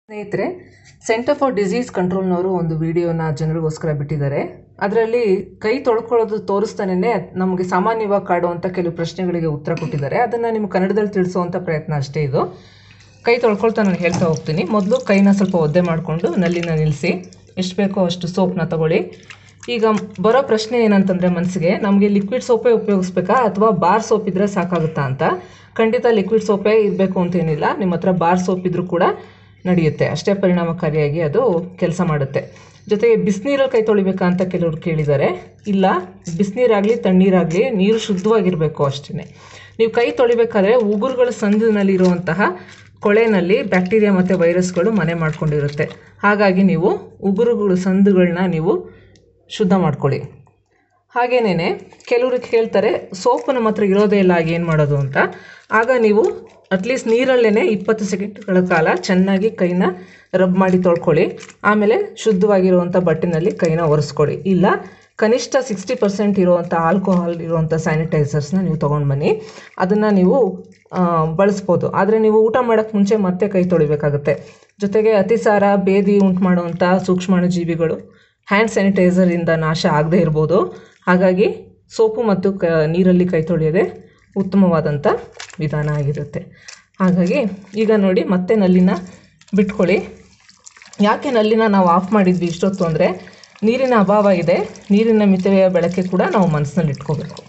ಸ್ನೇಹಿತರೆ centre for disease ಕಂಟ್ರೋಲ್ನವರು ಒಂದು ವಿಡಿಯೋನ ಜನರಿಗೋಸ್ಕರ ಬಿಟ್ಟಿದ್ದಾರೆ ಅದರಲ್ಲಿ ಕೈ ತೊಳ್ಕೊಳ್ಳೋದು ತೋರಿಸ್ತಾನೆ ನಮಗೆ ಸಾಮಾನ್ಯವಾಗಿ ಕಾಡುವಂಥ ಕೆಲವು ಪ್ರಶ್ನೆಗಳಿಗೆ ಉತ್ತರ ಕೊಟ್ಟಿದ್ದಾರೆ ಅದನ್ನು ನಿಮ್ಗೆ ಕನ್ನಡದಲ್ಲಿ ತಿಳಿಸುವಂಥ ಪ್ರಯತ್ನ ಅಷ್ಟೇ ಇದು ಕೈ ತೊಳ್ಕೊಳ್ತಾ ನಾನು ಹೇಳ್ತಾ ಹೋಗ್ತೀನಿ ಮೊದಲು ಕೈನ ಸ್ವಲ್ಪ ಒದ್ದೆ ಮಾಡಿಕೊಂಡು ನಲ್ಲಿನ ನಿಲ್ಲಿಸಿ ಎಷ್ಟು ಬೇಕೋ ಅಷ್ಟು ಸೋಪ್ನ ತಗೊಳ್ಳಿ ಈಗ ಬರೋ ಪ್ರಶ್ನೆ ಏನಂತಂದರೆ ಮನಸ್ಸಿಗೆ ನಮಗೆ ಲಿಕ್ವಿಡ್ ಸೋಪೇ ಉಪಯೋಗಿಸ್ಬೇಕಾ ಅಥವಾ ಬಾರ್ ಸೋಪ್ ಇದ್ದರೆ ಸಾಕಾಗುತ್ತಾ ಅಂತ ಖಂಡಿತ ಲಿಕ್ವಿಡ್ ಸೋಪೇ ಇರಬೇಕು ಅಂತೇನಿಲ್ಲ ನಿಮ್ಮ ಹತ್ರ ಬಾರ್ ಸೋಪ್ ಇದ್ರೂ ಕೂಡ ನಡೆಯುತ್ತೆ ಅಷ್ಟೇ ಪರಿಣಾಮಕಾರಿಯಾಗಿ ಅದು ಕೆಲಸ ಮಾಡುತ್ತೆ ಜೊತೆಗೆ ಬಿಸಿನೀರಲ್ಲಿ ಕೈ ತೊಳಿಬೇಕಾ ಅಂತ ಕೆಲವರು ಕೇಳಿದ್ದಾರೆ ಇಲ್ಲ ಬಿಸಿನೀರಾಗಲಿ ತಣ್ಣೀರಾಗಲಿ ನೀರು ಶುದ್ಧವಾಗಿರಬೇಕು ಅಷ್ಟೇ ನೀವು ಕೈ ತೊಳಿಬೇಕಾದ್ರೆ ಉಗುರುಗಳ ಸಂದಿನಲ್ಲಿರುವಂತಹ ಕೊಳೆನಲ್ಲಿ ಬ್ಯಾಕ್ಟೀರಿಯಾ ಮತ್ತು ವೈರಸ್ಗಳು ಮನೆ ಮಾಡ್ಕೊಂಡಿರುತ್ತೆ ಹಾಗಾಗಿ ನೀವು ಉಗುರುಗಳು ಸಂದುಗಳನ್ನ ನೀವು ಶುದ್ಧ ಮಾಡ್ಕೊಳ್ಳಿ ಹಾಗೇನೇ ಕೆಲವರು ಕೇಳ್ತಾರೆ ಸೋಪು ನಮ್ಮ ಹತ್ರ ಇರೋದೇ ಇಲ್ಲ ಆಗ ಏನು ಮಾಡೋದು ಅಂತ ಆಗ ನೀವು ಅಟ್ಲೀಸ್ಟ್ ನೀರಲ್ಲೇ ಇಪ್ಪತ್ತು ಸೆಕೆಂಡ್ಗಳ ಕಾಲ ಚೆನ್ನಾಗಿ ಕೈನ ರಬ್ ಮಾಡಿ ತೊಳ್ಕೊಳ್ಳಿ ಆಮೇಲೆ ಶುದ್ಧವಾಗಿರುವಂಥ ಬಟ್ಟೆನಲ್ಲಿ ಕೈನ ಒರೆಸ್ಕೊಳ್ಳಿ ಇಲ್ಲ ಕನಿಷ್ಠ ಸಿಕ್ಸ್ಟಿ ಪರ್ಸೆಂಟ್ ಇರುವಂಥ ಆಲ್ಕೋಹಾಲ್ ಇರುವಂಥ ಸ್ಯಾನಿಟೈಸರ್ಸ್ನ ನೀವು ತೊಗೊಂಡು ಬನ್ನಿ ಅದನ್ನು ನೀವು ಆ, ಬಳಸ್ಬೋದು ಆದರೆ ನೀವು ಊಟ ಮಾಡೋಕ್ಕೆ ಮುಂಚೆ ಮತ್ತೆ ಕೈ ತೊಳಿಬೇಕಾಗುತ್ತೆ ಜೊತೆಗೆ ಅತಿಸಾರ ಬೇದಿ ಉಂಟು ಮಾಡುವಂಥ ಸೂಕ್ಷ್ಮಾಣುಜೀವಿಗಳು ಹ್ಯಾಂಡ್ ಸ್ಯಾನಿಟೈಸರಿಂದ ನಾಶ ಆಗದೇ ಇರ್ಬೋದು ಹಾಗಾಗಿ ಸೋಪು ಮತ್ತು ಕ ನೀರಲ್ಲಿ ಕೈ ತೊಳೆಯೋದೇ ಉತ್ತಮವಾದಂಥ ವಿಧಾನ ಆಗಿರುತ್ತೆ ಹಾಗಾಗಿ ಈಗ ನೋಡಿ ಮತ್ತೆ ನಲ್ಲಿನ ಬಿಟ್ಕೊಳ್ಳಿ ಯಾಕೆ ನಲ್ಲಿನ ನಾವು ಆಫ್ ಮಾಡಿದ್ವಿ ಇಷ್ಟೊತ್ತು ಅಂದರೆ ನೀರಿನ ಅಭಾವ ಇದೆ ನೀರಿನ ಮಿತವ್ಯಯ ಬಳಕೆ ಕೂಡ ನಾವು ಮನಸ್ಸಿನಲ್ಲಿ ಇಟ್ಕೋಬೇಕು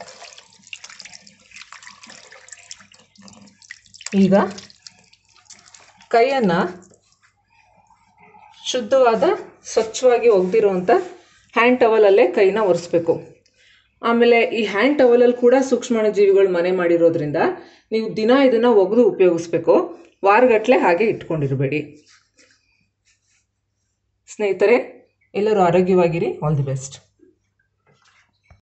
ಈಗ ಕೈಯನ್ನು ಶುದ್ಧವಾದ ಸ್ವಚ್ಛವಾಗಿ ಒಗೆದಿರುವಂಥ ಹ್ಯಾಂಡ್ ಟವಲಲ್ಲೇ ಕೈನ ಒರೆಸ್ಬೇಕು ಆಮೇಲೆ ಈ ಹ್ಯಾಂಡ್ ಟವಲಲ್ಲಿ ಕೂಡ ಸೂಕ್ಷ್ಮಾಣುಜೀವಿಗಳು ಮನೆ ಮಾಡಿರೋದ್ರಿಂದ ನೀವು ದಿನ ಇದನ್ನು ಒಗೆದು ಉಪಯೋಗಿಸ್ಬೇಕು ವಾರಗಟ್ಟಲೆ ಹಾಗೆ ಇಟ್ಕೊಂಡಿರಬೇಡಿ ಸ್ನೇಹಿತರೆ ಎಲ್ಲರೂ ಆರೋಗ್ಯವಾಗಿರಿ ಆಲ್ ದಿ ಬೆಸ್ಟ್